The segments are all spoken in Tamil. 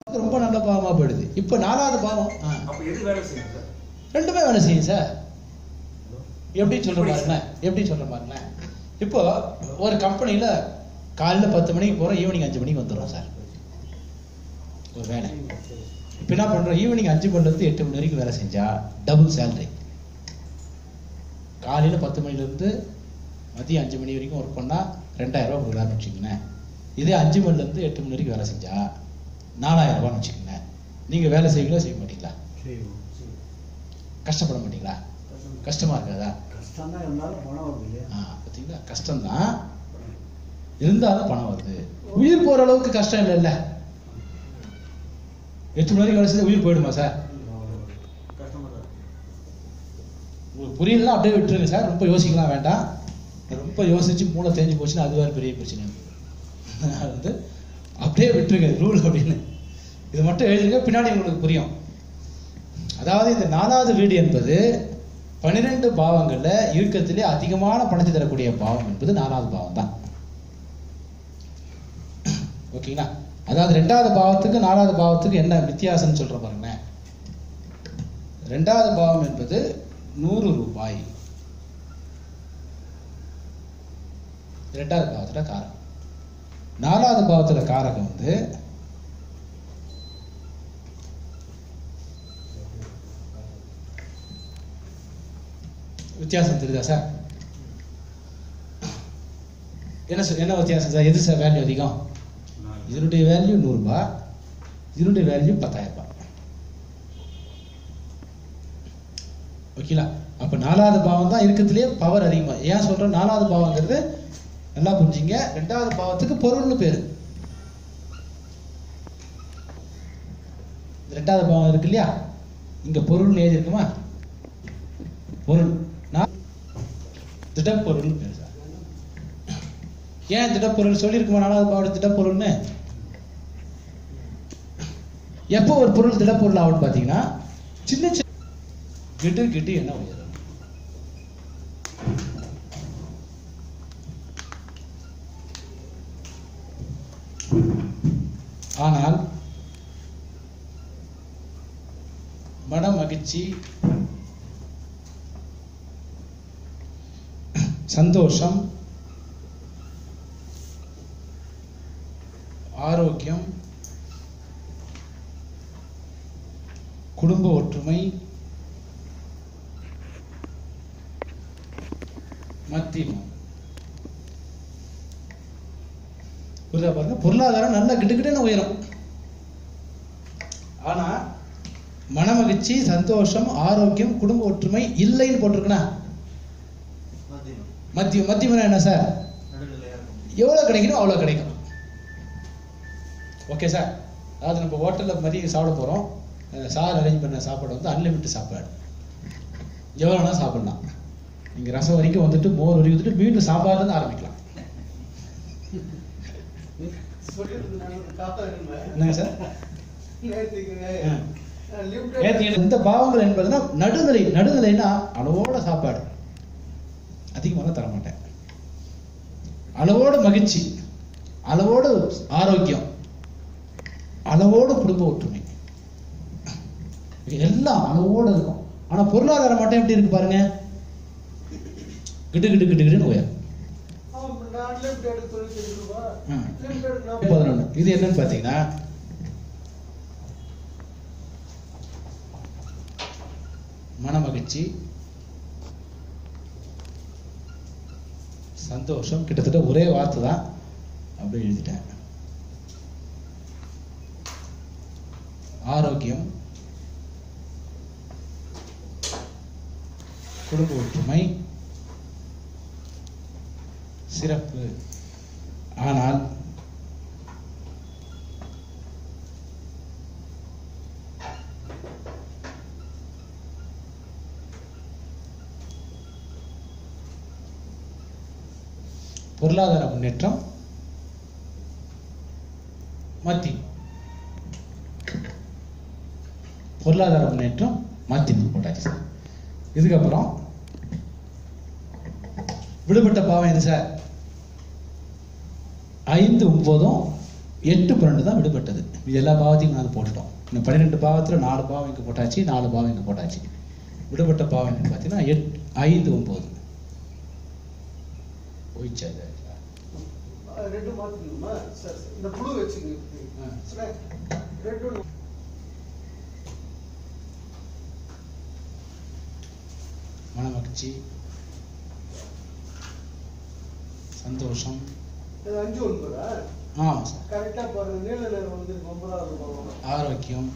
ரொம்ப நல்ல பாவமா போயிடுது இப்போ நாலாவது பாவம் ஆ, அப்ப எது வேலை செய்யும் சார் ரெண்டுமே வேலை செய்யும் சார் எப்படி சொல்ற பாருங்களேன் எப்படி சொல்ற பாருங்களேன் இப்போ ஒரு கம்பெனியில காலைல பத்து மணிக்கு போறோம் ஈவினிங் அஞ்சு மணிக்கு வந்துடுறோம் சார் ஒரு வேலை இப்போ என்ன பண்றோம் ஈவினிங் அஞ்சு மணில இருந்து எட்டு மணி வரைக்கும் வேலை செஞ்சா டபுள் சேலரி காலையில பத்து மணில இருந்து மதியம் அஞ்சு மணி வரைக்கும் ஒர்க் பண்ணா ரெண்டாயிரம் ரூபாய் கொடுக்குறாருன்னு வச்சுக்கோங்களேன் இதே அஞ்சு மணில இருந்து எட்டு மணி வரைக்கும் வேலை செஞ்சா நாலாயிரம் ரூபான்னு வச்சுக்கோங்களேன் நீங்க வேலை செய்வீங்களா செய்ய மாட்டீங்களா கஷ்டப்பட மாட்டீங்களா கஷ்டமா இருக்காதா கஷ்டம் தான் இருந்தாலும் பணம் வருது இல்லையா ஆ, பாத்தீங்களா கஷ்டம்தான் இருந்தாலும் பணம் வருது உயிர் போற அளவுக்கு கஷ்டம் இல்லைல்ல எட்டு மணி வரைக்கும் வேலை செஞ்சா உயிர் போயிடுமா சார் கஷ்டமா தான் இருக்கு. உங்களுக்கு புரியலாம் அப்படியே விட்டுருங்க சார் ரொம்ப யோசிக்கலாம் வேண்டாம் ரொம்ப யோசிச்சு மூளை தேஞ்சு போச்சுன்னா அது வேற பெரிய பிரச்சனை அது வந்து அப்படியே விட்டுருங்க ரூல் அப்படின்னு இது மட்டும் எழுதுங்க பின்னாடி உங்களுக்கு புரியும் அதாவது இந்த நாலாவது வீடு என்பது பன்னிரெண்டு பாவங்கள்ல இறுக்கத்திலே அதிகமான பணத்தை தரக்கூடிய பாவம் என்பது நாலாவது பாவம் தான் ஓகேங்களா அதாவது ரெண்டாவது பாவத்துக்கு நாலாவது பாவத்துக்கு என்ன வித்தியாசம்னு சொல்ற பாருங்களேன் ரெண்டாவது பாவம் என்பது நூறு ரூபாய் ரெண்டாவது பாவத்துல காரகம் நாலாவது பாவத்துல காரகம் வந்து வித்தியாசம் தெரியுதா சார் என்ன சொ- என்ன வித்தியாசம் சார் எது சார் வேல்யூ அதிகம் இதனுடைய வேல்யூ நூறுரூபா இதனுடைய வேல்யூ பத்தாயிரம் ரூபாய் ஓகேங்களா அப்ப நாலாவது பாவம் தான் இருக்கிறதுலயே பவர் அதிகமா ஏன் சொல்றேன் நாலாவது பாவங்கிறது நல்லா புரிஞ்சுங்க ரெண்டாவது பாவத்துக்கு பொருள்னு பேரு ரெண்டாவது பாவம் இருக்கு இல்லையா இங்க பொருள்னு எழுதி இருக்குமா பொருள் நான் திடப்பொருள் பேரு சார் ஏன் திடப்பொருள் சொல்லியிருக்குமா நாலாவது பாவம் திடப்பொருள்னு எப்போ ஒரு பொருள் திடப்பொருள் ஆகும்னு பார்த்தீங்கன்னா சின்ன சின்ன கிட்டு கிட்டு என்ன உயரும் ஆனால் மன மகிழ்ச்சி சந்தோஷம் ஆரோக்கியம் குடும்ப ஒற்றுமை மத்தியமம் புரியுதா பாருங்க பொருளாதாரம் நல்ல கிட்டுக்கிட்டுன்னு உயரும் ஆனா மனமகிழ்ச்சி சந்தோஷம் ஆரோக்கியம் குடும்ப ஒற்றுமை இல்லைன்னு போட்டிருக்கனா மத்தியம். மத்தியம் மத்தியம்னா என்ன சார் நடுநிலையா இருக்கும். எவ்வளவு கிடைக்கணும் அவ்வளவு கிடைக்கும் ஓகே சார் அதாவது நம்ம ஹோட்டல்ல மதியம் சாப்பிட போறோம் அஹ் சார் அரேஞ்ச் பண்ண சாப்பாடு வந்து அன்லிமிட்டட் சாப்பாடு எவ்வளோ வேணா சாப்பிடலாம் நீங்க ரசம் வரைக்கும் வந்துட்டு மோர் வரைக்கும் வந்துட்டு மீண்டும் சாப்பாடுல இருந்து ஆரம்பிக்கலாம் என்னங்க சார் ஆ. நேத்து எனக்கு இந்த பாவங்கள் என்பதுன்னா நடுநிலை நடுநிலைன்னா அளவோட சாப்பாடு அதிகமாக தர மாட்டேன் அளவோட மகிழ்ச்சி அளவோட ஆரோக்கியம் அளவோட குடும்ப ஒற்றுமை இது எல்லாம் அளவோட இருக்கும் ஆனா பொருளாதாரம் மட்டும் எப்படி இருக்கு பாருங்க கிட்டு கிட்டு கிட்டு கிட்டுன்னு உயரும் பதினொன்று இது என்னன்னு பார்த்தீங்கன்னா மனமகிழ்ச்சி சந்தோஷம் கிட்டத்தட்ட ஒரே வார்த்தை தான் அப்படி எழுதிட்டேன் ஆரோக்கியம் குடும்ப ஒற்றுமை சிறப்பு ஆனால் பொருளாதார முன்னேற்றம் மத்தி பொருளாதார முன்னேற்றம் மத்தி போட்டாச்சு சார் இதுக்கப்புறம் விடுபட்ட பாவம் எது சார் ஐந்து ஒன்பதும் எட்டு பன்னெண்டு தான் விடுபட்டது இது எல்லா பாவத்தையும் நான் போட்டுட்டோம் இந்த பன்னிரெண்டு பாவத்தில் நாலு பாவம் இங்கே போட்டாச்சு நாலு பாவம் இங்கே போட்டாச்சு விடுபட்ட பாவம் என்னன்னு பார்த்தீங்கன்னா எட் ஐந்து ஒம்பது போயிடுச்சு அது ரெண்டு மாத்திக்கணுமா சரி சரி இந்த புழு வச்சுங்க ஆ. சரி. ரெண்டு மனமகிழ்ச்சி சந்தோஷம் இது அஞ்சு ஒன்பதா ஆமாம் சார் கரெக்டா பாருங்க நீல நேரம் வந்து ஒன்பதாவது பாவம் ஆரோக்கியம்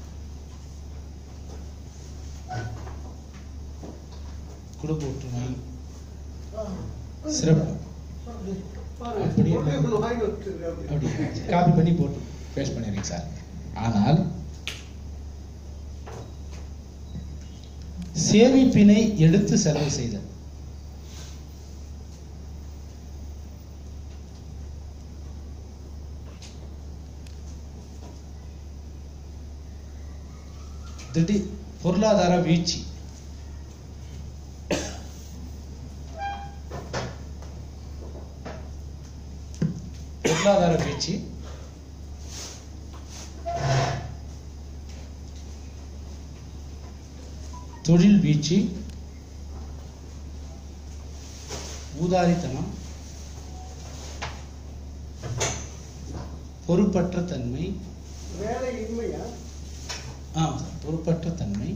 குடும்ப ஒற்றுமை சிறப்பு பாருங்க அப்படியே அப்படியே ஒண்ணு வாங்கி வச்சிருக்காங்க அப்படி காப்பி பண்ணி போட்டு பேஸ்ட் பண்ணிடுறீங்க சார் ஆனால் சேமிப்பினை எடுத்து செலவு செய்தல் திடீர் பொருளாதார வீழ்ச்சி பொருளாதார வீழ்ச்சி தொழில் வீழ்ச்சி ஊதாரித்தனம் பொறுப்பற்ற தன்மை வேலை இன்மையா ஆ பொறுப்பற்ற தன்மை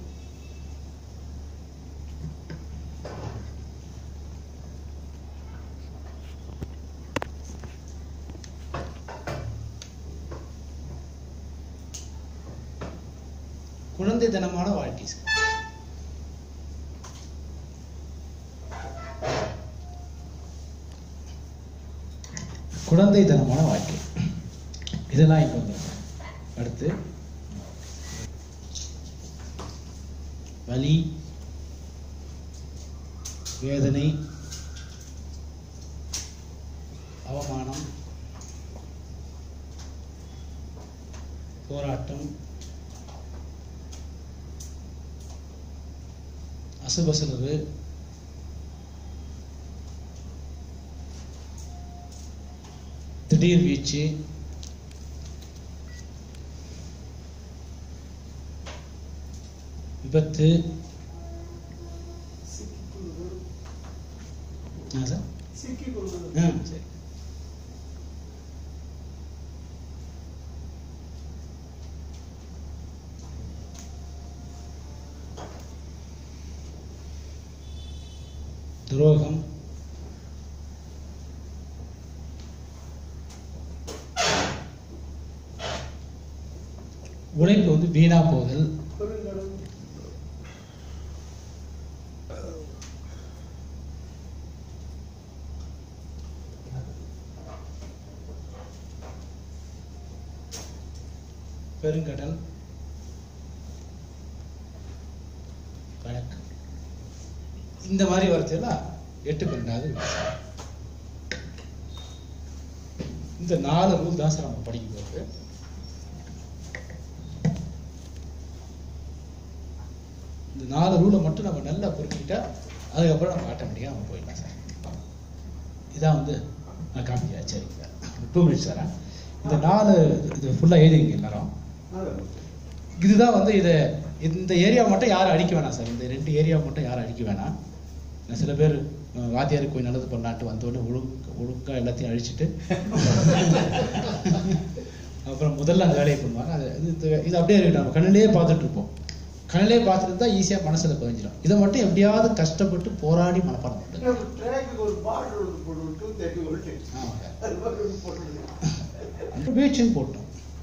குழந்தைத்தனமான வாழ்க்கை சார் குழந்தைத்தனமான வாழ்க்கை இதெல்லாம் இப்போ வந்து அடுத்து வலி வேதனை அவமானம் போராட்டம் அசுபசலவு திடீர் வீழ்ச்சி விபத்து சிக்கிக் கொள்ளுதல் ஆ சார் சிக்கிக் கொள்ளுதல் ஆ சரி துரோகம் உழைப்பு வந்து வீணா போதல் பெருங்கடன் பெருங்கடல் வழக்கு இந்த மாதிரி வரச்செல்லாம் எட்டு பன்னெண்டாவது விவசாயம். இந்த நாலு ரூல் தான் சார் நம்ம படிக்க போகிறது இந்த நாலு ரூலை மட்டும் நம்ம நல்லா புரிஞ்சுக்கிட்டா அதுக்கப்புறம் நம்ம ஆட்டோமேட்டிக்காக நம்ம போயிடலாம் சார் இதான் வந்து நான் காமிக்கிறேன் சரிங்க சார் டூ மினிட்ஸ் சார் இந்த நாலு இது ஃபுல்லாக எழுதிங்க எல்லாரும் இதுதான் வந்து இதை இந்த ஏரியா மட்டும் யாரும் அடிக்க வேணாம் சார் இந்த ரெண்டு ஏரியா மட்டும் யாரும் அடிக்க வேணாம் நான் சில பேர் அஹ், வாத்தியாருக்கு கொஞ்சம் நல்லது பண்ணான்ட்டு வந்தோடனே ஒழுங்கு ஒழுங்கா எல்லாத்தையும் அழிச்சிட்டு அப்புறம் முதல்ல அந்த வேலையை பண்ணுவாங்க அது இது இது- இது அப்படியே இருக்கட்டும் நம்ம கண்ணிலேயே பார்த்துட்டு இருப்போம் கண்ணிலே பார்த்துட்டு தான் ஈஸியாக மனசுல பதிஞ்சிடும் இதை மட்டும் எப்படியாவது கஷ்டப்பட்டு போராடி மனப்பாடம் பண்ணுங்க நம்ம ட்ராக்குக்கு ஒரு பார்டர் ஒன்று போடுவோம் டூ தேர்ட்டி வோல்ட் ஆமாங்க அது மாதிரி ஒன்று போட்டுருங்க அந்த வீழ்ச்சின்னு போட்டோம்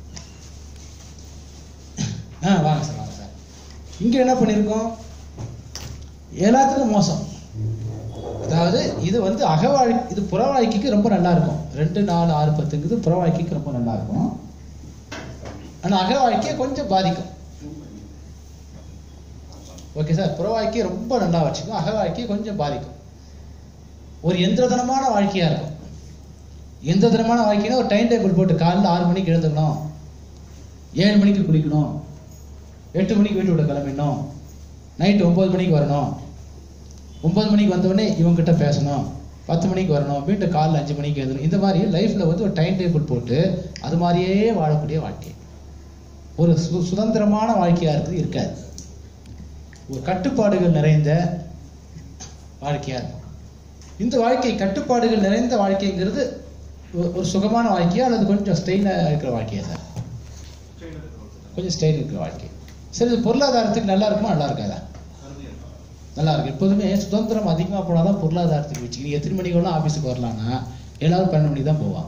ஆ வாங்க சார் வாங்க சார் இங்க என்ன பண்ணியிருக்கோம் எல்லாத்துக்கும் மோசம் அதாவது இது வந்து அகவாழ் இது புற வாழ்க்கைக்கு ரொம்ப நல்லா இருக்கும் ரெண்டு நாலு ஆறு பத்துங்கிறது புற வாழ்க்கைக்கு ரொம்ப நல்லா இருக்கும் ஆனா அக வாழ்க்கையை கொஞ்சம் பாதிக்கும் ஓகே சார் புற வாழ்க்கையை ரொம்ப நல்லா வச்சுக்கும் அக வாழ்க்கையை கொஞ்சம் பாதிக்கும் ஒரு எந்திரதனமான வாழ்க்கையா இருக்கும் எந்திரதனமான வாழ்க்கைனா ஒரு டைம் டேபிள் போட்டு காலைல ஆறு மணிக்கு எழுந்துக்கணும் ஏழு மணிக்கு குளிக்கணும் எட்டு மணிக்கு வீட்டு விட கிளம்பிடணும் நைட்டு ஒன்பது மணிக்கு வரணும் ஒன்பது மணிக்கு வந்த உடனே இவங்ககிட்ட பேசணும் பத்து மணிக்கு வரணும் வீட்டு காலைல அஞ்சு மணிக்கு எழுதணும் இந்த மாதிரி லைஃப்ல வந்து ஒரு டைம் டேபிள் போட்டு அது மாதிரியே வாழக்கூடிய வாழ்க்கை ஒரு சு சுதந்திரமான வாழ்க்கையா இருக்குது இருக்காது ஒரு கட்டுப்பாடுகள் நிறைந்த வாழ்க்கையா இருக்கும் இந்த வாழ்க்கை கட்டுப்பாடுகள் நிறைந்த வாழ்க்கைங்கிறது ஒரு- ஒரு சுகமான வாழ்க்கையா அல்லது கொஞ்சம் ஸ்டைலாக இருக்கிற வாழ்க்கையா சார் கொஞ்சம் ஸ்டைல் இருக்கிற வாழ்க்கை சரி இது பொருளாதாரத்துக்கு நல்லா இருக்குமா நல்லா இருக்காதா நல்லா இருக்கு எப்போதுமே சுதந்திரம் அதிகமாக போனால் தான் பொருளாதாரத்துக்கு வச்சு நீங்கள் எத்தனை மணிக்கு வேணால் ஆஃபீஸுக்கு வரலாம்னா எல்லாரும் பன்னெண்டு மணிக்கு தான் போவாங்க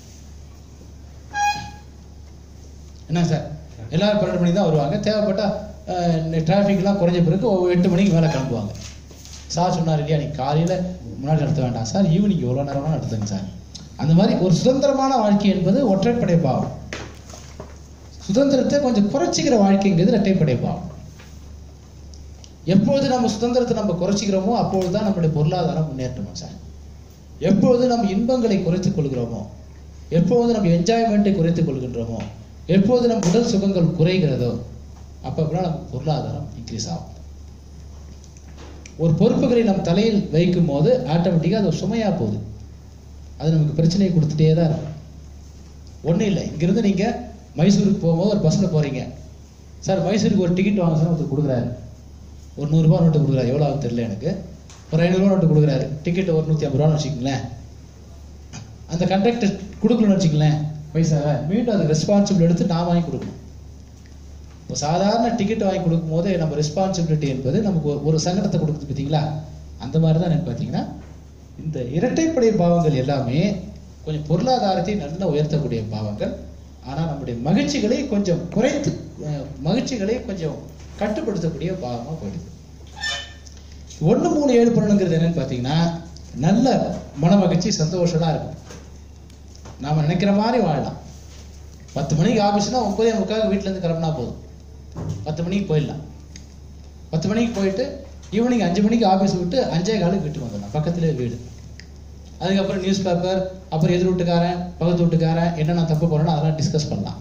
என்ன சார் எல்லாரும் பன்னெண்டு மணிக்கு தான் வருவாங்க தேவைப்பட்டா டிராஃபிக்லாம் குறைஞ்ச பிறகு ஒரு எட்டு மணிக்கு மேலே கிளம்புவாங்க சார் சொன்னார் இல்லையா நீ காலையில் முன்னாடி நடத்த வேண்டாம் சார் ஈவினிங் எவ்வளோ நேரம் வேணால் நடத்துங்க சார் அந்த மாதிரி ஒரு சுதந்திரமான வாழ்க்கை என்பது ஒற்றைப்படை பாவம் சுதந்திரத்தை கொஞ்சம் குறைச்சிக்கிற வாழ்க்கைங்கிறது இரட்டைப்படை பாவம் எப்பொழுது நம்ம சுதந்திரத்தை நம்ம குறைச்சிக்கிறோமோ அப்பொழுது தான் நம்மளுடைய பொருளாதாரம் முன்னேற்றமா சார் எப்பொழுது நம்ம இன்பங்களை குறைத்துக் கொள்கிறோமோ எப்பொழுது நம்ம என்ஜாய்மெண்ட்டை குறைத்துக் கொள்கின்றோமோ எப்பொழுது நம் உடல் சுகங்கள் குறைகிறதோ அப்பப்பெல்லாம் நமக்கு பொருளாதாரம் இன்க்ரீஸ் ஆகும் ஒரு பொறுப்புகளை நம் தலையில் வைக்கும் போது ஆட்டோமேட்டிக்காக அது ஒரு சுமையா போகுது அது நமக்கு பிரச்சனையை கொடுத்துட்டே தான் இருக்கும் ஒன்றும் இல்லை இங்கிருந்து நீங்க மைசூருக்கு போகும்போது ஒரு பஸ்ஸில் போறீங்க சார் மைசூருக்கு ஒரு டிக்கெட் வாங்க சார் ஒருத்தர் கொடுக்குறாரு ஒரு நூறுரூபா நோட்டு கொடுக்குறாரு எவ்வளோ ஆகும் தெரியல எனக்கு ஒரு ஐநூறுரூவா நோட்டு கொடுக்குறாரு டிக்கெட் ஒரு நூற்றி ஐம்பது ரூபான்னு வச்சுக்கோங்களேன் அந்த கண்டக்டர் கொடுக்கலன்னு வச்சுக்கங்களேன் பைசாவை மீண்டும் அது ரெஸ்பான்சிபிள் எடுத்து நான் வாங்கி கொடுக்கணும் இப்போ சாதாரண டிக்கெட் வாங்கி கொடுக்கும் போது நம்ம ரெஸ்பான்சிபிலிட்டி என்பது நமக்கு ஒரு- ஒரு சங்கடத்தை கொடுக்குது பார்த்தீங்களா அந்த மாதிரி தான் எனக்கு பார்த்தீங்கன்னா இந்த இரட்டைப்படை பாவங்கள் எல்லாமே கொஞ்சம் பொருளாதாரத்தை நல்லா உயர்த்தக்கூடிய பாவங்கள் ஆனால் நம்முடைய மகிழ்ச்சிகளை கொஞ்சம் குறைத்து அஹ், மகிழ்ச்சிகளை கொஞ்சம் கட்டுப்படுத்தக்கூடிய பாவமாக போயிடுது ஒன்று மூணு ஏழு பலனுங்கிறது என்னன்னு பார்த்தீங்கன்னா நல்ல மன மகிழ்ச்சி சந்தோஷமா இருக்கும் நாம நினைக்கிற மாதிரி வாழலாம் பத்து மணிக்கு ஆஃபீஸ்னா ஒன்பதே முக்கால் வீட்டிலேருந்து கிளம்புனா போதும் பத்து மணிக்கு போயிடலாம் பத்து மணிக்கு போயிட்டு ஈவினிங் அஞ்சு மணிக்கு ஆஃபீஸ் விட்டு அஞ்சே காலுக்கு வீட்டுக்கு வந்துடலாம் பக்கத்துலேயே வீடு அதுக்கப்புறம் நியூஸ் பேப்பர் அப்புறம் எதிர் வீட்டுக்காரன் பக்கத்து வீட்டுக்காரன் என்ன நான் தப்பு பண்ணணும் அதெல்லாம் டிஸ்கஸ் பண்ணலாம்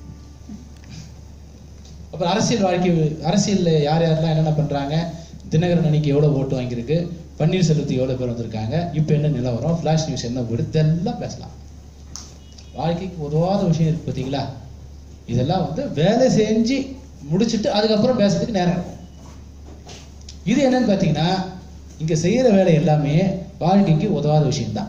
அப்புறம் அரசியல் வாழ்க்கை அரசியல்ல யார் யாரெல்லாம் என்னென்ன பண்றாங்க தினகரன் அன்னைக்கு எவ்வளவு ஓட்டு வாங்கியிருக்கு பன்னீர்செல்வத்துக்கு எவ்வளவு பேர் வந்திருக்காங்க இப்போ என்ன நிலவரம் ஃபிளாஷ் நியூஸ் என்ன போயிடு இதெல்லாம் பேசலாம் வாழ்க்கைக்கு உதவாத விஷயம் இருக்கு பார்த்தீங்களா இதெல்லாம் வந்து வேலை செஞ்சு முடிச்சிட்டு அதுக்கப்புறம் பேசுறதுக்கு நேரம் இருக்கும் இது என்னன்னு பார்த்தீங்கன்னா இங்க செய்யற வேலை எல்லாமே வாழ்க்கைக்கு உதவாத விஷயம்தான்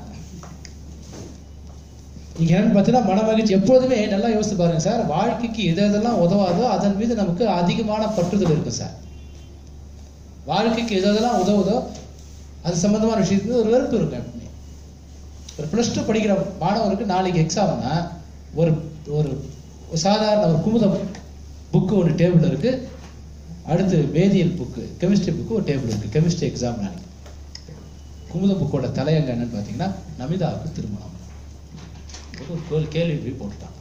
நீங்க என்னன்னு பார்த்தீங்கன்னா மன மகிழ்ச்சி எப்போதுமே நல்லா யோசித்து பாருங்க சார் வாழ்க்கைக்கு எது எதெல்லாம் உதவாதோ அதன் மீது நமக்கு அதிகமான பற்றுதல் இருக்கும் சார் வாழ்க்கைக்கு எது எதெல்லாம் உதவுதோ அது சம்பந்தமான விஷயத்துக்கு ஒரு வெறுப்பு இருக்கும் எப்பவுமே ஒரு ப்ளஸ் டூ படிக்கிற மாணவருக்கு நாளைக்கு எக்ஸாம்னா ஒரு ஒரு ஒரு சாதாரண ஒரு குமுதம் புக்கு ஒன்று டேபிள் இருக்கு அடுத்து வேதியியல் புக்கு கெமிஸ்ட்ரி புக்கு ஒரு டேபிள் இருக்கு கெமிஸ்ட்ரி எக்ஸாம் நாளைக்கு குமுத புக்கோட தலையங்க என்னன்னு பார்த்தீங்கன்னா நமிதாவுக்கு திருமணம் ஒரு கேள்வி கேள்வி போய் போட்டுட்டான்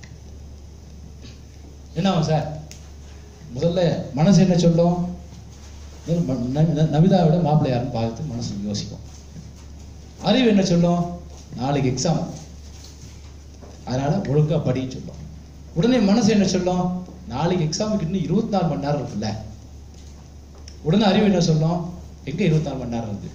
என்ன ஆகும் சார் முதல்ல மனசு என்ன சொல்லும் முதல்ல ம- ந- நமிதாவோட மாப்பிள்ளை யாருன்னு பார்த்து மனசு யோசிக்கும் அறிவு என்ன சொல்லும் நாளைக்கு எக்ஸாம் அதனால ஒழுங்கா படின்னு சொல்லும் உடனே மனசு என்ன சொல்லும் நாளைக்கு எக்ஸாமுக்கு இன்னும் இருபத்தி நாலு மணி நேரம் இருக்குல்ல உடனே அறிவு என்ன சொல்லும் எங்க இருபத்தி நாலு மணி நேரம் இருக்கு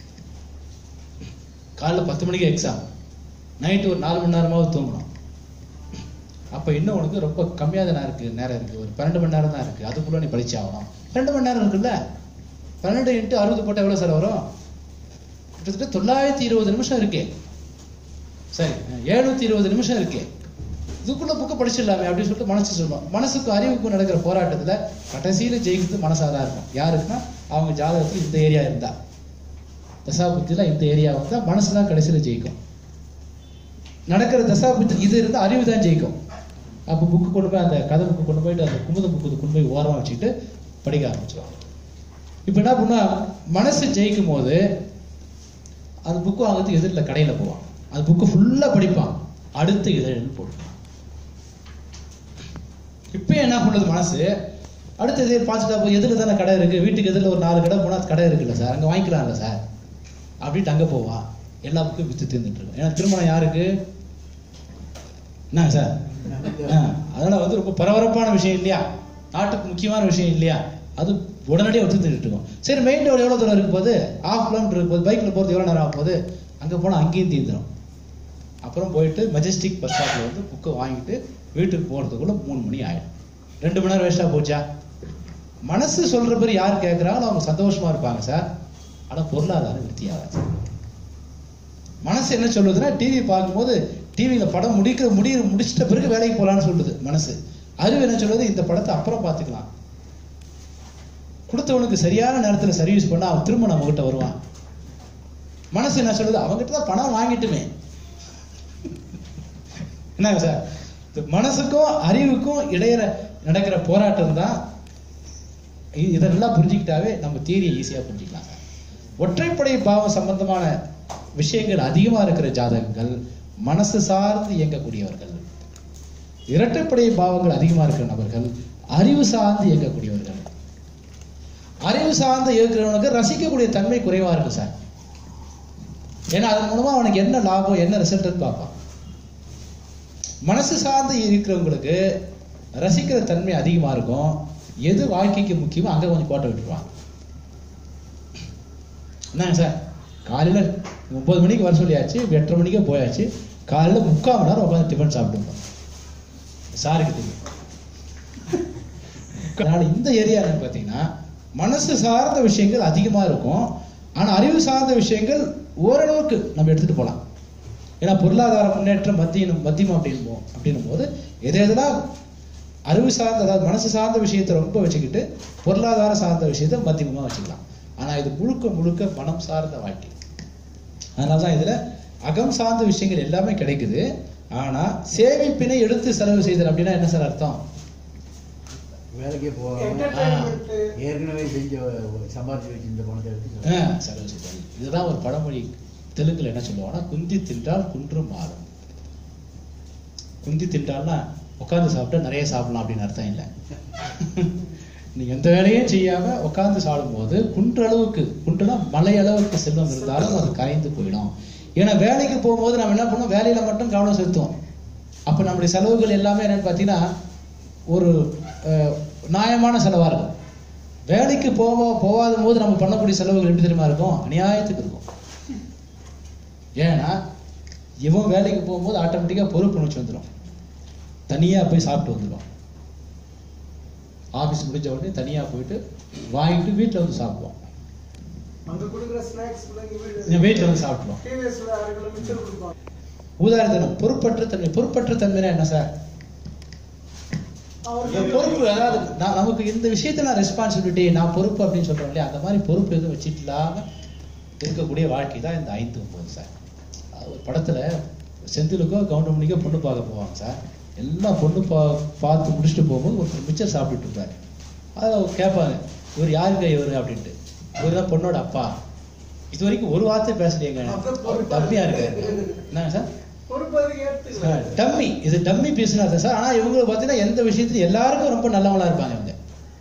காலைல பத்து மணிக்கு எக்ஸாம் நைட்டு ஒரு நாலு மணி நேரமாவது தூங்கணும் அப்ப இன்னும் உனக்கு ரொம்ப கம்மியாக தான் இருக்கு நேரம் இருக்கு ஒரு பன்னெண்டு மணி நேரம் தான் இருக்கு அதுக்குள்ள நீ படிச்சாகணும் ரெண்டு மணி நேரம் இருக்குல்ல பன்னெண்டு இன்ட்டு அறுபது போட்டா எவ்வளவு சார் வரும் கிட்டத்தட்ட தொள்ளாயிரத்தி இருபது நிமிஷம் இருக்கே சரி எழுநூத்தி இருபது நிமிஷம் இருக்கே இதுக்குள்ள புக்கை படிச்சிடலாமே அப்படின்னு சொல்லிட்டு மனசு சொல்லும் மனசுக்கும் அறிவுக்கும் நடக்கிற போராட்டத்துல கடைசியில ஜெயிக்கிறது மனசாதான் இருக்கும் யாருக்குன்னா அவங்க ஜாதகத்துல இந்த ஏரியா இருந்தா தசாபுத்தியில இந்த ஏரியா வந்தா மனசு தான் கடைசியில ஜெயிக்கும் நடக்கிற தசாபுத்தி இது இருந்தா அறிவு தான் ஜெயிக்கும் அப்போ புக்கு கொண்டு போய் அந்த கதை புக்கு கொண்டு போயிட்டு அந்த குமுத புக்கு கொண்டு போய் ஓரமா வச்சுட்டு படிக்க ஆரம்பிச்சிடுவாங்க இப்போ என்ன பண்ணா மனசு ஜெயிக்கும் போது அந்த புக்கு வாங்குறதுக்கு எதிரில் கடையில் போவான் அந்த புக்கு ஃபுல்லாக படிப்பான் அடுத்த இதழ்னு போடுவான் இப்போ என்ன பண்ணுது மனசு அடுத்த இதழ் பார்த்துட்டா போய் எதிரில் தானே கடை இருக்கு வீட்டுக்கு எதிரில் ஒரு நாலு கடை போனால் கடை இருக்குல்ல சார் அங்கே வாங்கிக்கலாம்ல சார் அப்படின்ட்டு அங்கே போவான் எல்லா புக்கும் வித்து தீர்ந்துட்டு இருக்கும் ஏன்னா திருமணம் யாருக்கு என்ன சார் ஆ, அதனால வந்து ரொம்ப பரபரப்பான விஷயம் இல்லையா நாட்டுக்கு முக்கியமான விஷயம் இல்லையா அது உடனடியாக வித்து தீர்ந்துட்டு இருக்கும் சரி மெயின் ரோடு எவ்வளோ தூரம் இருக்கு போது ஆஃப் கிலோமீட்டர் இருக்கு போது பைக்கில் போகிறது எவ்வளோ நேரம் ஆகும் போது அங்கே போனால் அங்கேயும் தீந்துடும் அப்புறம் போயிட்டு மெஜஸ்டிக் பஸ் ஸ்டாப்பில் வந்து புக்கை வாங்கிட்டு வீட்டுக்கு போகிறதுக்குள்ள மூணு மணி ஆயிடும் ரெண்டு மணி நேரம் வேஸ்ட்டாக போச்சா மனசு சொல்ற பேர் யார் கேட்குறாங்களோ அவங்க சந்தோஷமா இருப்பாங்க சார் ஆனால் பொருளாதாரம் விருத்தியாகாது மனசு என்ன சொல்லுதுன்னா டிவி பார்க்கும்போது டிவியில் படம் முடிக்கிற முடிய முடிச்சிட்ட பிறகு வேலைக்கு போகலான்னு சொல்லுது மனசு அறிவு என்ன சொல்லுது இந்த படத்தை அப்புறம் பார்த்துக்கலாம் கொடுத்தவனுக்கு சரியான நேரத்தில் சர்வீஸ் பண்ணா அவன் திரும்ப நம்ம கிட்ட வருவான் மனசு என்ன சொல்லுது அவங்ககிட்ட தான் பணம் வாங்கிட்டுமே என்னங்க சார் இந்த மனசுக்கும் அறிவுக்கும் இடையில நடக்கிற போராட்டம் தான் இ- இதெல்லாம் புரிஞ்சுக்கிட்டாவே நம்ம தியரியை ஈஸியா புரிஞ்சுக்கலாம் சார் ஒற்றைப்படை பாவம் சம்பந்தமான விஷயங்கள் அதிகமா இருக்கிற ஜாதகங்கள் மனசு சார்ந்து இயங்கக்கூடியவர்கள் இரட்டைப்படை பாவங்கள் அதிகமா இருக்கிற நபர்கள் அறிவு சார்ந்து இயங்கக்கூடியவர்கள் அறிவு சார்ந்து இயக்கிறவனுக்கு ரசிக்கக்கூடிய தன்மை குறைவா இருக்கு சார் ஏன்னா அதன் மூலமா அவனுக்கு என்ன லாபம் என்ன ரிசல்ட் பார்ப்பான் மனசு சார்ந்து இருக்கிறவங்களுக்கு ரசிக்கிற தன்மை அதிகமா இருக்கும் எது வாழ்க்கைக்கு முக்கியமோ அங்க கொஞ்சம் கோட்டை விட்டுருவாங்க என்னங்க சார் காலையில ஒன்பது மணிக்கு வர சொல்லியாச்சு இப்ப எட்டரை மணிக்கே போயாச்சு காலையில முக்கால் மணி நேரம் உட்காந்து டிஃபன் சாப்பிட்டுருந்தோம் சாருக்கு தெரியும் அதனால இந்த ஏரியா என்னன்னு பார்த்தீங்கன்னா மனசு சார்ந்த விஷயங்கள் அதிகமா இருக்கும் ஆனா அறிவு சார்ந்த விஷயங்கள் ஓரளவுக்கு நம்ம எடுத்துட்டு போலாம் ஏன்னா பொருளாதார முன்னேற்றம் மத்தியம் மத்தியம் அப்படின்போம் அப்படின்னும் போது எது எதெல்லாம் அறிவு சார்ந்த அதாவது மனசு சார்ந்த விஷயத்தை ரொம்ப வச்சுக்கிட்டு பொருளாதார சார்ந்த விஷயத்தை மத்தியமா வச்சுக்கலாம் ஆனா இது முழுக்க முழுக்க மனம் சார்ந்த வாழ்க்கை அதனால தான் இதுல அகம் சார்ந்த விஷயங்கள் எல்லாமே கிடைக்குது ஆனா சேமிப்பினை எடுத்து செலவு செய்தல் அப்படின்னா என்ன சார் அர்த்தம் வேலைக்கே போகாம Entertainment. ஏற்கனவே செஞ்ச சம்பாதிச்சு வச்சிருந்த பணத்தை எடுத்து ஆ, செலவு செய்தல் இதுதான் ஒரு பழமொழி தெலுங்குல என்ன சொல்லுவாங்கன்னா குந்தி தின்றால் குன்று மாறும் குந்தி தின்றால்னா உட்கார்ந்து சாப்பிட்டா நிறைய சாப்பிடலாம் அப்படின்னு அர்த்தம் இல்லை நீங்க எந்த வேலையும் செய்யாம உட்கார்ந்து சாப்பிடும்போது குன்று அளவுக்கு குன்றுனா மலை அளவுக்கு செல்வம் இருந்தாலும் அது கரைந்து போயிடும் ஏன்னா வேலைக்கு போகும்போது நம்ம என்ன பண்ணுவோம் வேலையில மட்டும் கவனம் செலுத்துவோம் அப்ப நம்முடைய செலவுகள் எல்லாமே என்னன்னு பார்த்தீங்கன்னா ஒரு அஹ், நியாயமான செலவா இருக்கும் வேலைக்கு போக போகாத போது நம்ம பண்ணக்கூடிய செலவுகள் எப்படி தெரியுமா இருக்கும் அநியாயத்துக்கு இருக்கும் ஏன்னா இவன் வேலைக்கு போகும்போது ஆட்டோமேட்டிக்கா பொறுப்பு உணர்ச்சி வந்துடும் தனியா போய் சாப்பிட்டு வந்துடும் ஆபீஸ் முடிஞ்ச உடனே தனியா போயிட்டு வாங்கிட்டு வீட்டுல வந்து சாப்பிடுவோம் அங்க கொடுக்குற ஸ்நாக்ஸ் இங்க வீட்டுல வந்து சாப்பிடுவோம் டிவிஎஸ்ல அரை கிலோ மிச்சர் கொடுப்பாங்க உதாரணத்தினம் பொறுப்பற்ற தன்மை பொறுப்பற்ற தன்மைனா என்ன சார் என் பொறுப்பு அதாவது நான் நமக்கு இந்த விஷயத்துல நான் ரெஸ்பான்சிபிலிட்டி நான் பொறுப்பு அப்படின்னு சொல்றோம் இல்லையா அந்த மாதிரி பொறுப்பு எதுவும் வச்சுட்டு இல்லாம இருக்கக்கூடிய வாழ்க்கை தான் இந்த ஐந்து ஒன்பது சார் அது ஒரு படத்துல செந்திலுக்கோ கவுண்டமணிக்கோ பொண்ணு பார்க்க போவாங்க சார் எல்லாம் பொண்ணு பா பார்த்து முடிச்சுட்டு போகும்போது ஒருத்தர் மிச்சர் சாப்பிட்டுட்டு இருப்பாரு அதை அவங்க கேட்பாங்க இவர் யாருங்க இவர் அப்படின்ட்டு இவர் தான் பொண்ணோட அப்பா இது வரைக்கும் ஒரு வார்த்தை பேசலையேங்க அப்புறம் அவர் பொறுப்பா டம்மியா இருக்கு. இருக்காரு என்னங்க சார் பொறுப்பு அதுக்கு ஏத்துக்கலாம் டம்மி இது டம்மி பீஸ்னா சார் ஆனா இவங்க பார்த்தீங்கன்னா எந்த விஷயத்துலையும் எல்லாருக்கும் ரொம்ப நல்லவங்களா இருப்பாங்க இவங்க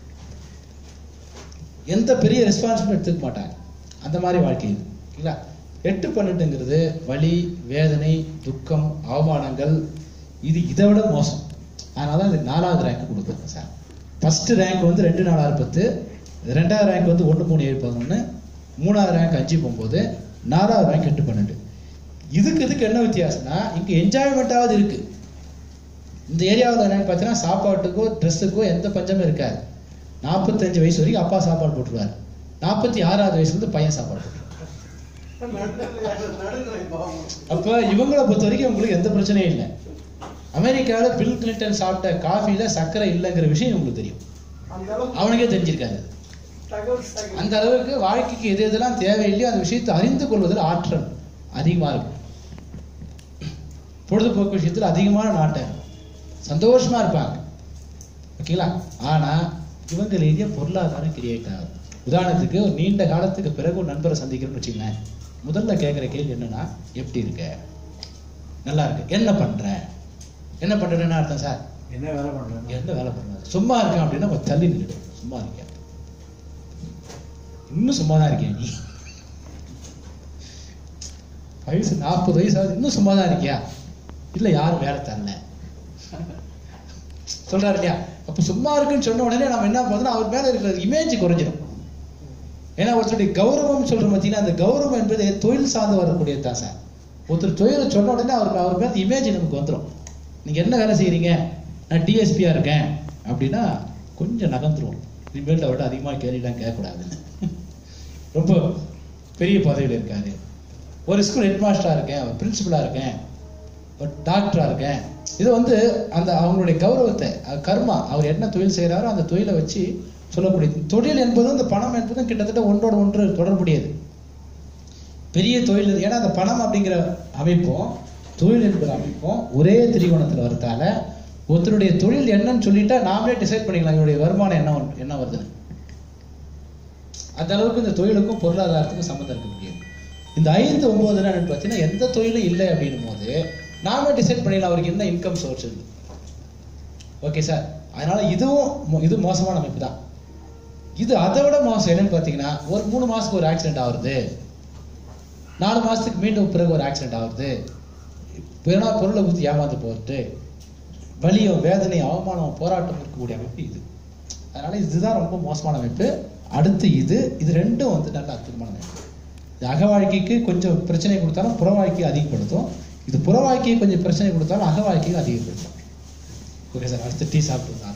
எந்த பெரிய ரெஸ்பான்சிபிலிட்டி எடுத்துக்க மாட்டாங்க அந்த மாதிரி வாழ்க்கை இது இல்லைங்களா எட்டு பன்னெண்டுங்கிறது வலி வேதனை துக்கம் அவமானங்கள் இது இதை விட மோசம் அதனால தான் இதுக்கு நாலாவது ரேங்க் கொடுக்குறேன் சார் ஃபர்ஸ்ட் ரேங்க் வந்து ரெண்டு நாலாறு பத்து ரெண்டாவது ரேங்க் வந்து ஒன்று மூணு ஏழு பதினொன்று மூணாவது ரேங்க் அஞ்சு போகும்போது நாலாவது ரேங்க் எட்டு பன்னெண்டு இதுக்கு இதுக்கு என்ன வித்தியாசம்னா இங்க என்ஜாய்மெண்ட்டாவது இருக்கு இந்த ஏரியாவில் என்னன்னு பார்த்தீங்கன்னா சாப்பாட்டுக்கோ ட்ரெஸ்ஸுக்கோ எந்த பஞ்சமும் இருக்காது நாற்பத்தஞ்சு வயசு வரைக்கும் அப்பா சாப்பாடு போட்டுருவாரு நாற்பத்தி ஆறாவது வயசுல இருந்து பையன் சாப்பாடு போட்டுருவாரு நடுநிலை பாவம் அப்ப இவங்களை பொறுத்த வரைக்கும் உங்களுக்கு எந்த பிரச்சனையும் இல்லை அமெரிக்கால பில் கிளின்டன் சாப்பிட்ட காஃபில சர்க்கரை இல்லைங்கிற விஷயம் உங்களுக்கு தெரியும் அந்த அளவுக்கு அவனுக்கே தெரிஞ்சிருக்காது தகவல் சேகரிப்பு. அந்த அளவுக்கு வாழ்க்கைக்கு எது எதெல்லாம் தேவையில்லையோ அந்த விஷயத்தை அறிந்து கொள்வதில் ஆற்றல் அதிகமா இருக்கும் பொழுதுபோக்கு விஷயத்துல அதிகமான நாட்டம் சந்தோஷமா இருப்பாங்க ஓகேங்களா ஆனா இவங்களிலேயே பொருளாதாரம் கிரியேட் ஆகும் உதாரணத்துக்கு ஒரு நீண்ட காலத்துக்கு பிறகு ஒரு நண்பரை சந்திக்கிறோம்னு வச்சுங்களேன் முதல்ல கேட்குற கேள்வி என்னன்னா எப்படி இருக்க நல்லா இருக்கு என்ன பண்ற என்ன பண்றேன்னு என்ன அர்த்தம் சார் என்ன வேலை பண்றாங்க என்ன வேலை பண்ணாது சும்மா இருக்கேன் அப்படின்னா கொஞ்சம் தள்ளி நின்றுடும் சும்மா இருக்கேன் இன்னும் சும்மா தான் இருக்கேன் நீ வயசு நாற்பது வயசு ஆகுது இன்னும் சும்மா தான் இருக்கியா இல்ல யாரும் வேலை தரல சொல்றாரு இல்லையா அப்ப சும்மா இருக்குன்னு சொன்ன உடனே நம்ம என்ன பண்ணுறோம் அவர் மேல இருக்கிற இமேஜ் குறைஞ்சிடும் ஏன்னா ஒருத்தருடைய கௌரவம் சொல்ற பார்த்தீங்கன்னா அந்த கௌரவம் என்பது தொழில் சார்ந்து வரக்கூடியது தான் சார் ஒருத்தர் தொழிலை சொன்ன உடனே அவருக்கு அவர் மேல இமேஜ் நமக்கு வந்துடும் நீங்க என்ன வேலை செய்றீங்க நான் டிஎஸ்பியா இருக்கேன் அப்படின்னா கொஞ்சம் நகர்ந்துருவோம் இனிமேல் அவர்கிட்ட அதிகமாக கேள்விலாம் கேட்கக்கூடாதுன்னு ரொம்ப பெரிய பதவியில் இருக்காரு ஒரு ஸ்கூல் ஹெட் மாஸ்டரா இருக்கேன் ஒரு பிரின்சிபலா இருக்கேன் ஒரு டாக்டரா இருக்கேன் இது வந்து அந்த அவங்களுடைய கௌரவத்தை அது கர்மா அவர் என்ன தொழில் செய்றாரோ அந்த தொழிலை வச்சு சொல்லக்கூடியது தொழில் என்பதும் இந்த பணம் என்பதும் கிட்டத்தட்ட ஒன்றோடு ஒன்று தொடர்புடையது பெரிய தொழில் இது. ஏன்னா அந்த பணம் அப்படிங்கிற அமைப்பும் தொழில் என்கிற அமைப்பும் ஒரே திரிகோணத்துல வரதால ஒருத்தருடைய தொழில் என்னன்னு சொல்லிட்டா நாமளே டிசைட் பண்ணிக்கலாம் இவருடைய வருமானம் என்ன வந்து- என்ன வருதுன்னு அந்த அளவுக்கு இந்த தொழிலுக்கும் பொருளாதாரத்துக்கும் சம்மந்தம் இருக்க முடியாது இந்த ஐந்து ஒன்பது என்னன்னு பார்த்தீங்கன்னா எந்த தொழிலும் இல்லை அப்படின்னும் போது நாம டிசைட் பண்ணிடலாம் அவருக்கு என்ன இன்கம் சோர்ஸ் இருக்கு ஓகே சார் அதனால இதுவும் மோ- இது மோசமான அமைப்பு தான் இது அதை விட மோசம் என்னன்னு பார்த்தீங்கன்னா ஒரு மூணு மாசத்துக்கு ஒரு ஆக்சிடென்ட் ஆகுறது நாலு மாசத்துக்கு மீண்டும் பிறகு ஒரு ஆக்சிடென்ட் ஆகுறது வேணா பொருளை ஊற்றி ஏமாந்து போகிறது வலியும் வேதனை அவமானம் போராட்டம் இருக்கக்கூடிய அமைப்பு இது அதனால இதுதான் ரொம்ப மோசமான அமைப்பு அடுத்து இது இது ரெண்டும் வந்து நல்ல அற்புதமான அமைப்பு இது அக வாழ்க்கைக்கு கொஞ்சம் பிரச்சனை கொடுத்தாலும் புற வாழ்க்கையை அதிகப்படுத்தும் இது புற வாழ்க்கையை கொஞ்சம் பிரச்சனை கொடுத்தாலும் அக வாழ்க்கையை அதிகப்படுத்தும் ஓகே சார் அடுத்து டீ சாப்பிட்டு